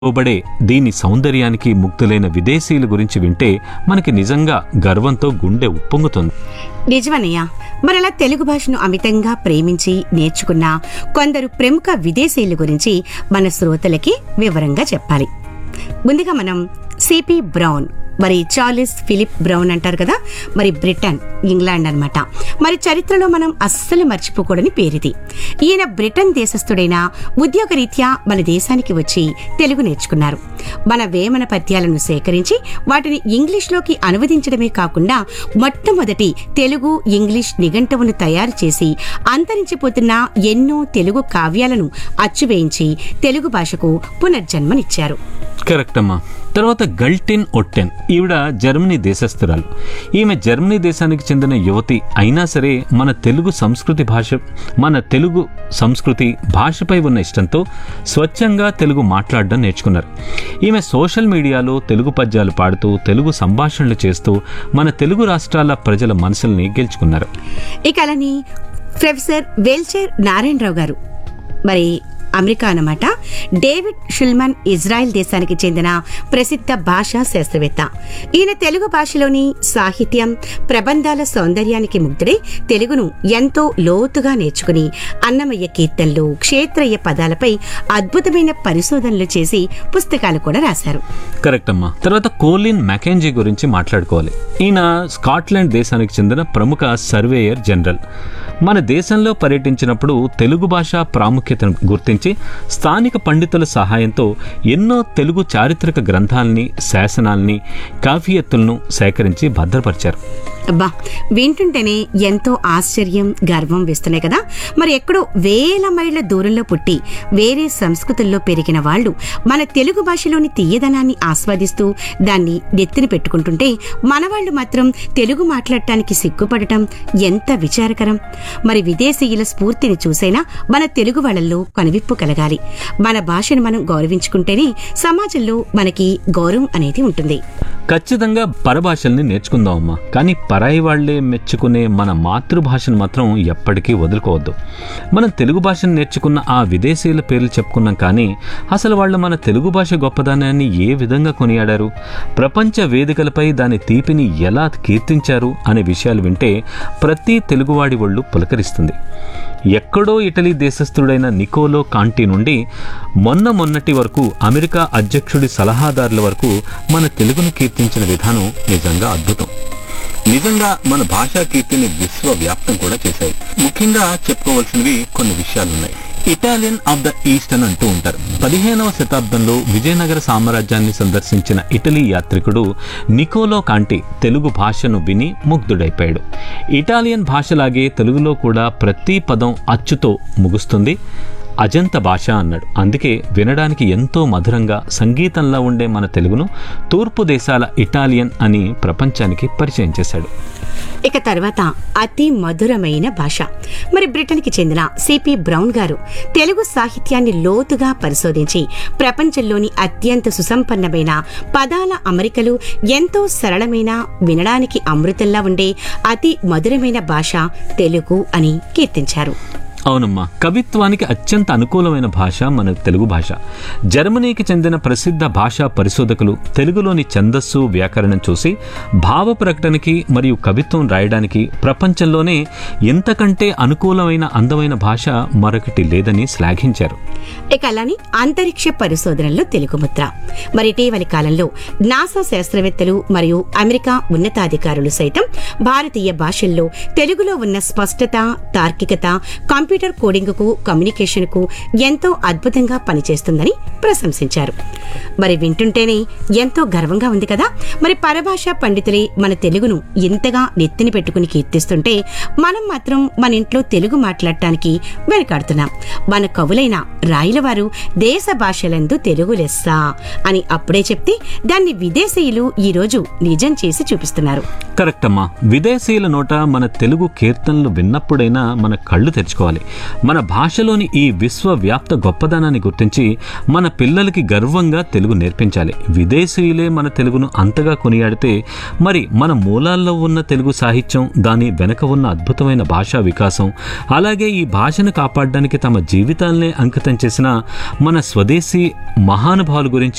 ఓబడే దీని సౌందర్యానికి ముగ్ధులైన విదేశీయుల గురించి వింటే మనకి నిజంగా గర్వంతో గుండె ఉప్పొంగుతుంది నిజమన్నయ్య మరలా తెలుగు భాషను అమితంగా ప్రేమించి నేర్చుకున్న కొందరు ప్రముఖ విదేశీయుల గురించి మన శ్రోతలకి వివరంగా చెప్పాలి ముందుగా మనం సిపి బ్రౌన్ మరి చార్లెస్ ఫిలిప్ బ్రౌన్ అంటారు కదా మరి బ్రిటన్ ఇంగ్లాండ్ అన్నమాట మరి చరిత్రలో మనం అస్సలు మర్చిపోకూడని పేరిది ఈయన బ్రిటన్ దేశస్థుడైన ఉద్యోగరీత్యా మన దేశానికి వచ్చి తెలుగు నేర్చుకున్నారు మన వేమన పద్యాలను సేకరించి వాటిని ఇంగ్లీష్లోకి అనువదించడమే కాకుండా మొట్టమొదటి తెలుగు ఇంగ్లీష్ నిఘంటువును తయారు చేసి అంతరించిపోతున్న ఎన్నో తెలుగు కావ్యాలను అచ్చువేయించి తెలుగు భాషకు పునర్జన్మనిచ్చారు కరెక్ట్ అమ్మా తర్వాత గల్టిన్ ఒట్టెన్ ఈవిడ జర్మనీ దేశస్థురాలు ఈమె జర్మనీ దేశానికి చెందిన యువతి అయినా సరే మన తెలుగు సంస్కృతి భాష మన తెలుగు సంస్కృతి భాషపై ఉన్న ఇష్టంతో స్వచ్ఛంగా తెలుగు మాట్లాడడం నేర్చుకున్నారు ఈమె సోషల్ మీడియాలో తెలుగు పద్యాలు పాడుతూ తెలుగు సంభాషణలు చేస్తూ మన తెలుగు రాష్ట్రాల ప్రజల మనసుల్ని గెలుచుకున్నారు ఇక అలాని ప్రొఫెసర్ వెల్చర్ నారాయణరావు గారు మరి అమెరికా అన్నమాట డేవిడ్ షుల్మన్ ఇజ్రాయెల్ దేశానికి చెందిన ప్రసిద్ధ భాషా శాస్త్రవేత్త ఈయన తెలుగు భాషలోని సాహిత్యం ప్రబంధాల సౌందర్యానికి ముగ్ధుడై తెలుగును ఎంతో లోతుగా నేర్చుకుని అన్నమయ్య కీర్తనలు క్షేత్రయ్య పదాలపై అద్భుతమైన పరిశోధనలు చేసి పుస్తకాలు కూడా రాశారు కరెక్ట్ అమ్మా తర్వాత కోలిన్ మెకెంజీ గురించి మాట్లాడుకోవాలి ఈయన స్కాట్లాండ్ దేశానికి చెందిన ప్రముఖ సర్వేయర్ జనరల్ మన దేశంలో పర్యటించినప్పుడు తెలుగు భాష ప్రాముఖ్యతను గుర్తించి స్థానిక పండితుల సహాయంతో ఎన్నో తెలుగు చారిత్రక గ్రంథాలని శాసనాల్ని కాఫియత్తులను సేకరించి భద్రపరిచారు అబ్బా వింటుంటేనే ఎంతో ఆశ్చర్యం గర్వం వేస్తున్నాయి కదా మరి ఎక్కడో వేల మైళ్ళ దూరంలో పుట్టి వేరే సంస్కృతుల్లో పెరిగిన వాళ్ళు మన తెలుగు భాషలోని తీయదనాన్ని ఆస్వాదిస్తూ దాన్ని నెత్తిన పెట్టుకుంటుంటే మనవాళ్ళు మాత్రం తెలుగు మాట్లాడటానికి సిగ్గుపడటం ఎంత విచారకరం మరి విదేశీయుల స్ఫూర్తిని చూసైనా మన తెలుగు వాళ్ళల్లో కనువిప్పు కలగాలి మన భాషను మనం గౌరవించుకుంటేనే సమాజంలో మనకి గౌరవం అనేది ఉంటుంది ఖచ్చితంగా పరభాషల్ని నేర్చుకుందాం అమ్మా కానీ పరాయి వాళ్లే మెచ్చుకునే మన మాతృభాషను మాత్రం ఎప్పటికీ వదులుకోవద్దు మనం తెలుగు భాషను నేర్చుకున్న ఆ విదేశీయుల పేర్లు చెప్పుకున్నాం కానీ అసలు వాళ్ళు మన తెలుగు భాష గొప్పదనాన్ని ఏ విధంగా కొనియాడారు ప్రపంచ వేదికలపై దాని తీపిని ఎలా కీర్తించారు అనే విషయాలు వింటే ప్రతి తెలుగువాడి ఒళ్ళు పులకరిస్తుంది ఎక్కడో ఇటలీ దేశస్థుడైన నికోలో కాంటి నుండి మొన్న మొన్నటి వరకు అమెరికా అధ్యక్షుడి సలహాదారుల వరకు మన తెలుగును కీర్తించిన విధానం నిజంగా అద్భుతం నిజంగా మన భాషా కీర్తిని విశ్వవ్యాప్తం కూడా చేశాయి ముఖ్యంగా చెప్పుకోవాల్సినవి కొన్ని విషయాలున్నాయి ఇటాలియన్ ఆఫ్ ద ఈస్ట్ అని అంటూ ఉంటారు పదిహేనవ శతాబ్దంలో విజయనగర సామ్రాజ్యాన్ని సందర్శించిన ఇటలీ యాత్రికుడు నికోలో కాంటి తెలుగు భాషను విని ముగ్ధుడైపోయాడు ఇటాలియన్ భాషలాగే తెలుగులో కూడా ప్రతి పదం అచ్చుతో ముగుస్తుంది అజంత భాష అన్నాడు అందుకే వినడానికి ఎంతో మధురంగా సంగీతంలా ఉండే మన తెలుగును తూర్పు దేశాల ఇటాలియన్ అని ప్రపంచానికి పరిచయం చేశాడు ఇక తర్వాత అతి మధురమైన భాష మరి బ్రిటన్కి చెందిన సిపి బ్రౌన్ గారు తెలుగు సాహిత్యాన్ని లోతుగా పరిశోధించి ప్రపంచంలోని అత్యంత సుసంపన్నమైన పదాల అమరికలు ఎంతో సరళమైన వినడానికి అమృతంలా ఉండే అతి మధురమైన భాష తెలుగు అని కీర్తించారు అవునమ్మా కవిత్వానికి అత్యంత అనుకూలమైన భాష మన తెలుగు భాష జర్మనీకి చెందిన ప్రసిద్ధ భాషా పరిశోధకులు తెలుగులోని ఛందస్సు వ్యాకరణం చూసి భావ ప్రకటనకి మరియు కవిత్వం రాయడానికి ప్రపంచంలోనే ఎంతకంటే అనుకూలమైన అందమైన భాష మరొకటి లేదని శ్లాఘించారు ఇక అలానే అంతరిక్ష పరిశోధనల్లో తెలుగు ముద్ర మరి ఇటీవలి కాలంలో నాసా శాస్త్రవేత్తలు మరియు అమెరికా ఉన్నతాధికారులు సైతం భారతీయ భాషల్లో తెలుగులో ఉన్న స్పష్టత తార్కికత కంప్యూటర్ కోడింగ్ కు కమ్యూనికేషన్ కు ఎంతో అద్భుతంగా పనిచేస్తుందని ప్రశంసించారు మరి వింటుంటేనే ఎంతో గర్వంగా ఉంది కదా మరి పరభాష పండితులే మన తెలుగును ఇంతగా నెత్తిని పెట్టుకుని కీర్తిస్తుంటే మనం మాత్రం మన ఇంట్లో తెలుగు మాట్లాడటానికి వెనకాడుతున్నాం మన కవులైన రాయలవారు దేశ భాషలందు తెలుగు లెస్స అని అప్పుడే చెప్తే దాన్ని విదేశీయులు ఈ రోజు నిజం చేసి చూపిస్తున్నారు కరెక్ట్ అమ్మా విదేశీయుల నోట మన తెలుగు కీర్తనలు విన్నప్పుడైనా మన కళ్ళు తెరుచుకోవాలి మన భాషలోని ఈ విశ్వవ్యాప్త గొప్పదనాన్ని గుర్తించి మన పిల్లలకి గర్వంగా కూడా తెలుగు నేర్పించాలి విదేశీయులే మన తెలుగును అంతగా కొనియాడితే మరి మన మూలాల్లో ఉన్న తెలుగు సాహిత్యం దాని వెనక ఉన్న అద్భుతమైన భాషా వికాసం అలాగే ఈ భాషను కాపాడడానికి తమ జీవితాలనే అంకితం చేసిన మన స్వదేశీ మహానుభావుల గురించి